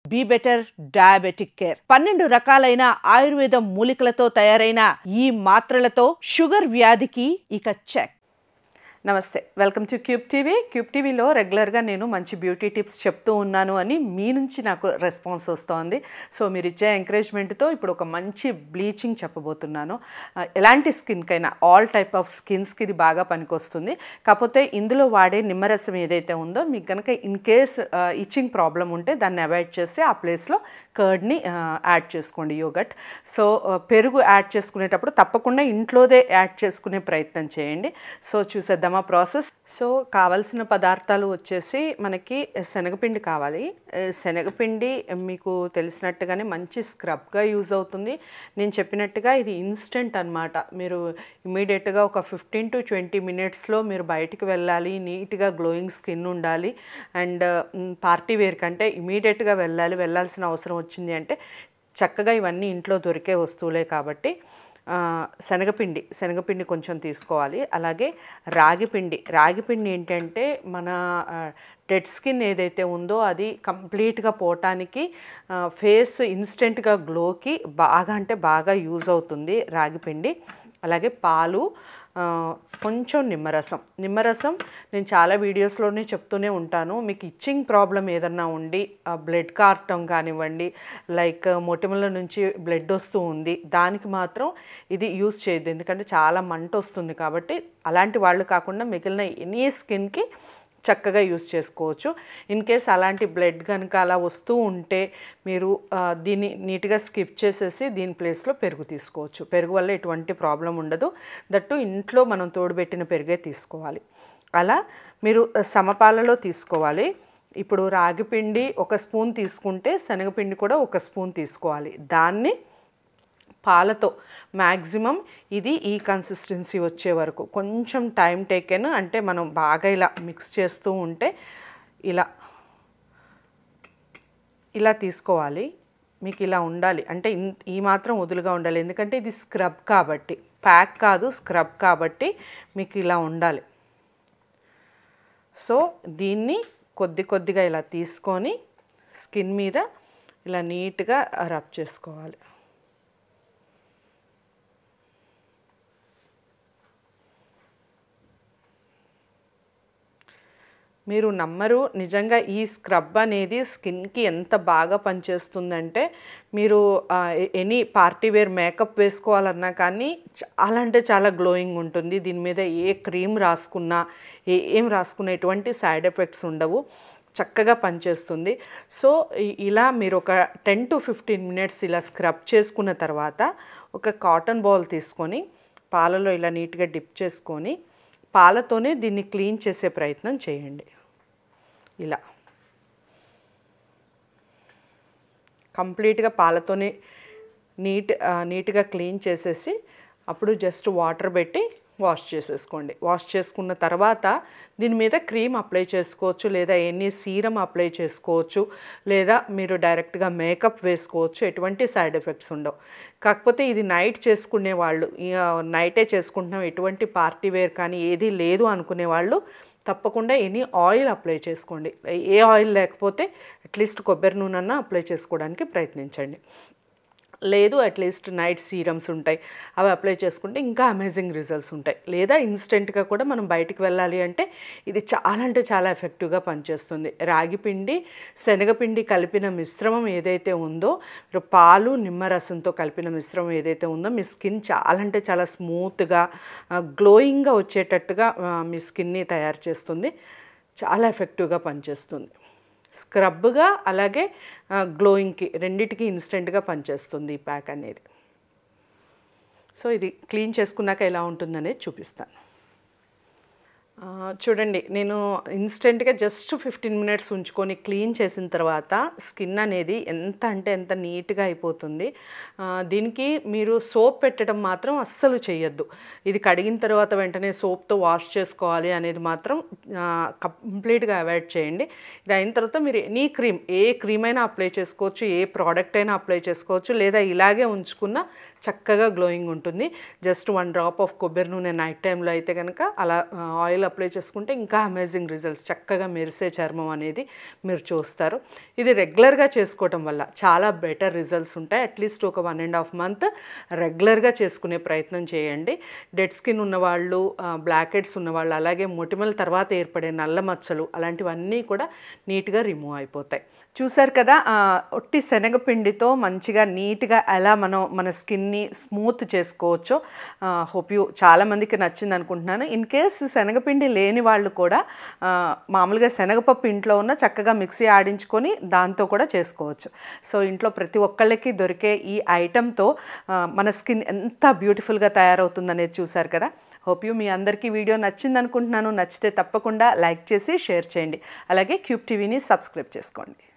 be better diabetic care పన్నెండు రకాలైన ఆయుర్వేద మూలికలతో తయారైన ఈ మాత్రలతో షుగర్ వ్యాధికి ఇక చెక్ నమస్తే welcome to Cube TV Cube టీవీలో రెగ్యులర్గా నేను మంచి బ్యూటీ టిప్స్ చెప్తూ ఉన్నాను అని మీ నుంచి నాకు రెస్పాన్స్ వస్తోంది సో మీరు ఇచ్చే ఎంకరేజ్మెంట్తో ఇప్పుడు ఒక మంచి బ్లీచింగ్ చెప్పబోతున్నాను ఆ, ఎలాంటి స్కిన్కైనా ఆల్ టైప్ ఆఫ్ స్కిన్స్కి ఇది బాగా పనికొస్తుంది కాకపోతే ఇందులో వాడే నిమ్మరసం ఏదైతే ఉందో మీకు కనుక ఇన్ కేస్ ఇచ్చింగ్ ప్రాబ్లం ఉంటే దాన్ని అవాయిడ్ చేసి ఆ ప్లేస్లో కర్డ్ని యాడ్ చేసుకోండి యోగట్ సో ఆ, పెరుగు యాడ్ చేసుకునేటప్పుడు తప్పకుండా ఇంట్లోదే యాడ్ చేసుకునే ప్రయత్నం చేయండి సో చూసేద్దామా ప్రాసెస్ సో కావాల్సిన పదార్థాలు వచ్చేసి మనకి శనగపిండి కావాలి ఏ, శనగపిండి మీకు తెలిసినట్టుగానే మంచి స్క్రబ్గా యూజ్ అవుతుంది నేను చెప్పినట్టుగా ఇది ఇన్స్టెంట్ అన్నమాట మీరు ఇమీడియట్గా ఒక ఫిఫ్టీన్ టు ట్వంటీ మినిట్స్లో మీరు బయటికి వెళ్ళాలి నీట్గా గ్లోయింగ్ స్కిన్ ఉండాలి అండ్ పార్టీ వేర్ కంటే ఇమీడియట్గా వెళ్ళాలి వెళ్ళాల్సిన అవసరం వచ్చింది అంటే చక్కగా ఇవన్నీ ఇంట్లో దొరికే వస్తువులే కాబట్టి ఆ, శనగపిండి శనగపిండి కొంచెం తీసుకోవాలి అలాగే రాగిపిండి రాగిపిండి ఏంటంటే మన డెడ్ స్కిన్ ఏదైతే ఉందో అది కంప్లీట్గా పోవటానికి ఫేస్ ఇన్స్టెంట్గా గ్లోకి బాగా అంటే బాగా యూజ్ అవుతుంది రాగిపిండి అలాగే పాలు ఆ, కొంచెం నిమ్మరసం నిమ్మరసం నేను చాలా వీడియోస్లోనే చెప్తూనే ఉంటాను మీకు ఇచ్చింగ్ ప్రాబ్లం ఏదన్నా ఉండి బ్లడ్ కార్టం కానివ్వండి లైక్ మొటిమల నుంచి బ్లడ్ వస్తూ ఉంది దానికి మాత్రం ఇది యూస్ చేయొద్దు ఎందుకంటే చాలా మంట వస్తుంది కాబట్టి అలాంటి వాళ్ళు కాకుండా మిగిలిన ఎనీ స్కిన్కి చక్కగా యూస్ చేసుకోవచ్చు ఇన్ కేస్ అలాంటి బ్లడ్ కనుక అలా వస్తూ ఉంటే మీరు ఆ, దీన్ని నీట్గా స్కిప్ చేసేసి దీని ప్లేస్లో పెరుగు తీసుకోవచ్చు పెరుగు వల్ల ఎటువంటి ప్రాబ్లం ఉండదు దట్టు ఇంట్లో మనం తోడుపెట్టిన పెరుగే తీసుకోవాలి అలా మీరు సమపాలలో తీసుకోవాలి ఇప్పుడు రాగిపిండి ఒక స్పూన్ తీసుకుంటే శనగపిండి కూడా ఒక స్పూన్ తీసుకోవాలి దాన్ని పాలతో మ్యాక్సిమం ఇది ఈ కన్సిస్టెన్సీ వచ్చే వరకు కొంచెం టైం టేకెన్ అంటే మనం బాగా ఇలా మిక్స్ చేస్తూ ఉంటే ఇలా ఇలా తీసుకోవాలి మీకు ఇలా ఉండాలి అంటే ఇన్- ఈ మాత్రం వదులుగా ఉండాలి ఎందుకంటే ఇది స్క్రబ్ కాబట్టి ప్యాక్ కాదు స్క్రబ్ కాబట్టి మీకు ఇలా ఉండాలి సో దీన్ని కొద్ది కొద్దిగా ఇలా తీసుకొని స్కిన్ మీద ఇలా నీట్గా రబ్ చేసుకోవాలి మీరు నమ్మరు నిజంగా ఈ స్క్రబ్ అనేది స్కిన్కి ఎంత బాగా పనిచేస్తుందంటే మీరు ఎనీ పార్టీ వేర్ మేకప్ వేసుకోవాలన్నా కానీ చాలా అంటే చాలా గ్లోయింగ్ ఉంటుంది దీని మీద ఏ క్రీమ్ రాసుకున్నా ఏ ఏం రాసుకున్నా ఎటువంటి సైడ్ ఎఫెక్ట్స్ ఉండవు చక్కగా పనిచేస్తుంది సో ఇ- ఇలా మీరు ఒక టెన్ టు ఫిఫ్టీన్ మినిట్స్ ఇలా స్క్రబ్ చేసుకున్న తర్వాత ఒక కాటన్ బాల్ తీసుకొని పాలలో ఇలా నీట్గా డిప్ చేసుకొని పాలతోనే దీన్ని క్లీన్ చేసే ప్రయత్నం చేయండి ఇలా కంప్లీట్గా పాలతోనే నీట్ ఆ, నీట్గా క్లీన్ చేసేసి అప్పుడు జస్ట్ వాటర్ పెట్టి వాష్ చేసేసుకోండి వాష్ చేసుకున్న తర్వాత దీని మీద క్రీమ్ అప్లై చేసుకోవచ్చు లేదా ఎనీ సీరం అప్లై చేసుకోవచ్చు లేదా మీరు డైరెక్ట్గా మేకప్ వేసుకోవచ్చు ఎటువంటి సైడ్ ఎఫెక్ట్స్ ఉండవు కాకపోతే ఇది నైట్ చేసుకునే వాళ్ళు ఇక నైటే చేసుకుంటున్నాం ఎటువంటి పార్టీ వేర్ కానీ ఏది లేదు అనుకునే వాళ్ళు తప్పకుండా ఎనీ ఆయిల్ అప్లై చేసుకోండి ఏ ఆయిల్ లేకపోతే అట్లీస్ట్ కొబ్బరి నూనె అప్లై చేసుకోవడానికి ప్రయత్నించండి లేదు అట్లీస్ట్ నైట్ సీరమ్స్ ఉంటాయి అవి అప్లై చేసుకుంటే ఇంకా అమేజింగ్ రిజల్ట్స్ ఉంటాయి లేదా ఇన్స్టెంట్గా కూడా మనం బయటికి వెళ్ళాలి అంటే ఇది చాలా అంటే చాలా ఎఫెక్టివ్గా పనిచేస్తుంది రాగి పిండి శనగపిండి కలిపిన మిశ్రమం ఏదైతే ఉందో మీరు పాలు నిమ్మరసంతో కలిపిన మిశ్రమం ఏదైతే ఉందో మీ స్కిన్ చాలా అంటే చాలా స్మూత్గా గ్లోయింగ్గా వచ్చేటట్టుగా ఆ, మీ స్కిన్ని తయారు చేస్తుంది చాలా ఎఫెక్టివ్గా పనిచేస్తుంది స్క్రబ్గా అలాగే గ్లోయింగ్కి రెండిటికి ఇన్స్టెంట్గా పనిచేస్తుంది ఈ ప్యాక్ అనేది సో ఇది క్లీన్ చేసుకున్నాక ఎలా ఉంటుందనేది చూపిస్తాను ఆ, చూడండి నేను ఇన్స్టెంట్గా జస్ట్ ఫిఫ్టీన్ మినిట్స్ ఉంచుకొని క్లీన్ చేసిన తర్వాత స్కిన్ అనేది ఎంత అంటే ఎంత నీట్గా అయిపోతుంది ఆ, దీనికి మీరు సోప్ పెట్టడం మాత్రం అస్సలు చేయొద్దు ఇది కడిగిన తర్వాత వెంటనే సోప్తో వాష్ చేసుకోవాలి అనేది మాత్రం కంప్లీట్గా అవాయిడ్ చేయండి ఇది అయిన తర్వాత మీరు ఎనీ క్రీమ్ ఏ క్రీమ్ అయినా అప్లై చేసుకోవచ్చు ఏ ప్రోడక్ట్ అయినా అప్లై చేసుకోవచ్చు లేదా ఇలాగే ఉంచుకున్న చక్కగా గ్లోయింగ్ ఉంటుంది జస్ట్ వన్ డ్రాప్ ఆఫ్ కొబ్బరి నూనె నైట్ టైంలో అయితే కనుక అలా ఆయిల్ అప్లై చేసుకుంటే ఇంకా అమేజింగ్ రిజల్ట్స్ చక్కగా మెరిసే చర్మం అనేది మీరు చూస్తారు ఇది రెగ్యులర్గా చేసుకోవటం వల్ల చాలా బెటర్ రిజల్ట్స్ ఉంటాయి అట్లీస్ట్ ఒక వన్ అండ్ హాఫ్ మంత్ రెగ్యులర్గా చేసుకునే ప్రయత్నం చేయండి డెడ్ స్కిన్ ఉన్నవాళ్ళు బ్లాక్ హెడ్స్ ఉన్నవాళ్ళు అలాగే మొటిమల తర్వాత ఏర్పడే నల్ల మచ్చలు అలాంటివన్నీ కూడా నీట్గా రిమూవ్ అయిపోతాయి చూసారు కదా ఆ, ఒట్టి శనగపిండితో మంచిగా నీట్గా ఎలా మనం మన స్కిన్ని స్మూత్ చేసుకోవచ్చో హోప్ యూ చాలామందికి నచ్చింది అనుకుంటున్నాను ఇన్ కేస్ శనగపిండి లేని వాళ్ళు కూడా ఆ, మామూలుగా శనగపప్పు ఇంట్లో ఉన్న చక్కగా మిక్సీ ఆడించుకొని దాంతో కూడా చేసుకోవచ్చు సో ఇంట్లో ప్రతి ఒక్కళ్ళకి దొరికే ఈ ఐటెంతో మన స్కిన్ ఎంత బ్యూటిఫుల్గా తయారవుతుందనేది చూసారు కదా హోప్ యూ మీ అందరికీ వీడియో నచ్చింది అనుకుంటున్నాను నచ్చితే తప్పకుండా లైక్ చేసి షేర్ చేయండి అలాగే క్యూబ్ టీవీని సబ్స్క్రైబ్ చేసుకోండి